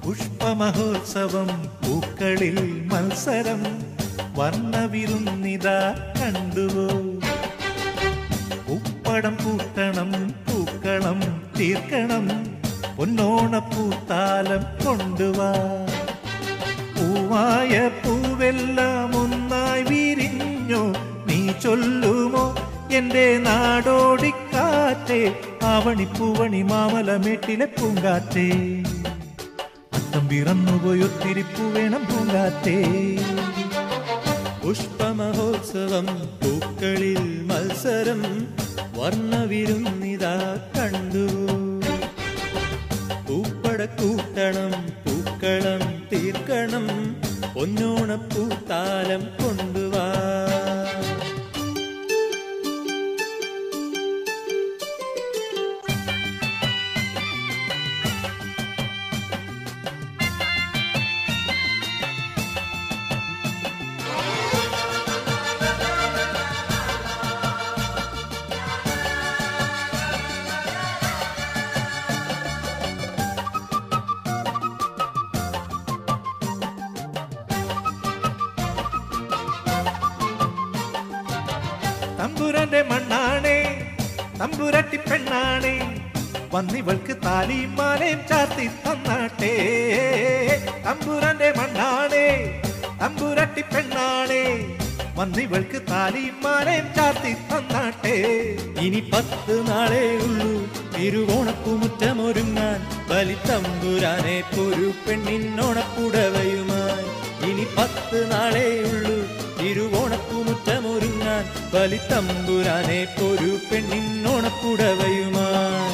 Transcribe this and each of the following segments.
പുഷ്പമഹോത്സവം പൂക്കളിൽ മത്സരം വർണ്ണവിരുന്നിതാ കണ്ടുവോ ഉപ്പടം കൂട്ടണം പൂക്കളം തീർക്കണം പൊന്നോണപ്പൂത്താലം കൊണ്ടുവാ പൂവായ പൂവെല്ലാം ഒന്നായി വിരിഞ്ഞു നീ ചൊല്ലുമോ എന്റെ നാടോടിക്കാറ്റേ ആവണിപ്പൂവണി മാമലമേട്ടിലെ പൂങ്കാറ്റേ അത്തം പിറന്നുപോയി ഒത്തിരി പൂവേണം പൂങ്കാറ്റേ പുഷ്പമഹോത്സവം പൂക്കളിൽ മത്സരം വർണ്ണവിരുന്നിതാ കണ്ടു പൂപ്പട കൂട്ടണം പൂക്കളം തീർക്കണം പൊന്നോണപ്പൂത്താലം കൊണ്ടുവാ തമ്പുരാന്റെ മണ്ണാണേ തമ്പുരട്ടി പെണ്ണാണേ വന്നിവൾക്ക് താലിയും മാലയും ചാർത്തി തന്നാട്ടെ തമ്പുരാന്റെ മണ്ണാണേ തമ്പുരട്ടി പെണ്ണാണേ വന്നിവൾക്ക് താലിയും മാലയും ചാർത്തി തന്നാട്ടെ ഇനി പത്ത് നാളേ ഉള്ളൂ തിരുവോണപ്പൂമുറ്റമൊരുങ്ങാൻ ബലിത്തമ്പുരാനെ പൊരു പെണ്ണിനോണപ്പുടവയുമായി ഇനി പത്ത് നാളേ ഉള്ളൂ തിരുവോണപ്പൂമുറ്റമൊരുങ്ങാൻ ബലിത്തമ്പുരാനെ പൊരു പെണ്ണിനോണപ്പുടവയുമായി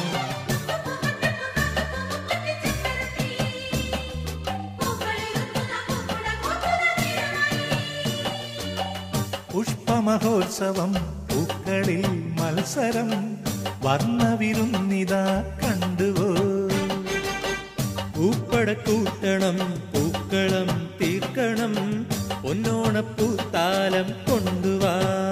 പുഷ്പമഹോത്സവം പൂക്കളിൽ മത്സരം വർണ്ണവിരുന്നിതാ കണ്ടുവോ പൂപ്പട കൂട്ടണം പൂക്കളം തീർക്കണം പൊന്നോണപ്പൂത്താലം കൊണ്ടുവാ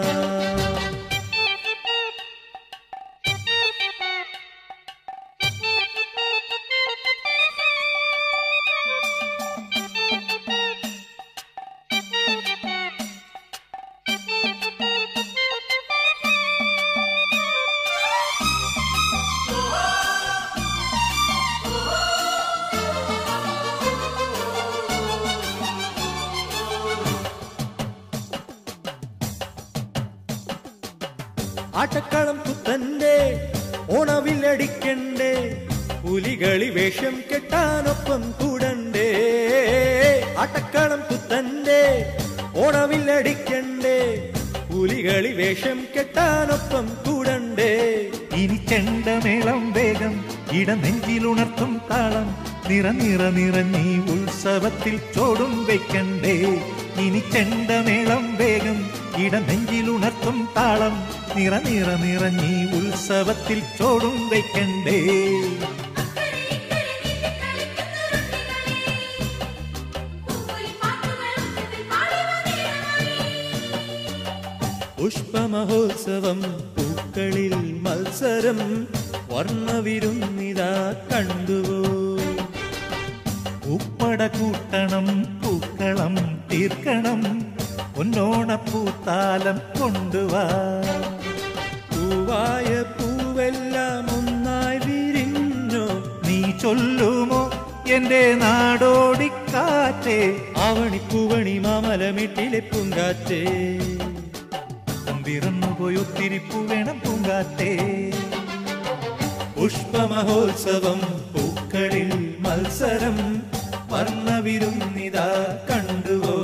ആട്ടക്കളം പുത്തന്റെ ഓണവില്ലടിക്കണ്ടേ പുലികളി വേഷം കെട്ടാനൊപ്പം കൂടണ്ടേ ആട്ടക്കളം പുത്തന്റെ ഓണവില്ലടിക്കണ്ടേ പുലികളി വേഷം കെട്ടാനൊപ്പം കൂടണ്ടേ ഇനി ചെണ്ടമേളം വേഗം ഇടനെഞ്ചിലുണർത്തും താളം നിറ നിറ നിറഞ്ഞീ ഉത്സവത്തിൽ ചോടും വെക്കണ്ടേ ഇനി ചെണ്ടമേളം വേഗം ഇടനെഞ്ചിലുണർത്തും താളം നിറ നിറ നിറഞ്ഞീ ഉത്സവത്തിൽ ചോടും വെക്കണ്ടേ പുഷ്പമഹോത്സവം പൂക്കളിൽ മത്സരം വർണ്ണവിരുന്നിതാ കണ്ടുവോ ഉപ്പട കൂട്ടണം പൂക്കളം തീർക്കണം പൊന്നോണപ്പൂത്താലം കൊണ്ടുവാ പൂവായ പൂവെല്ലാം ഒന്നായി വിരിഞ്ഞോ നീ ചൊല്ലുമോ എന്റെ നാടോടിക്കാറ്റേ ആവണിപ്പൂവണി മാമലമെട്ടിലെ പൂങ്കാറ്റേ പിറന്നു പോയി ഒത്തിരി പൂവേണം പൂങ്കാറ്റേ പുഷ്പമഹോത്സവം പൂക്കളിൽ മത്സരം വർണ്ണവിരുന്നിതാ കണ്ടുവോ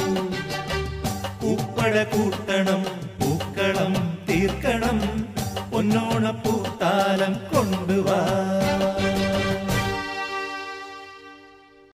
ഉപ്പട കൂട്ടണം പൂക്കളം തീർക്കണം പൊന്നോണപ്പൂത്താലം കൊണ്ടുവാ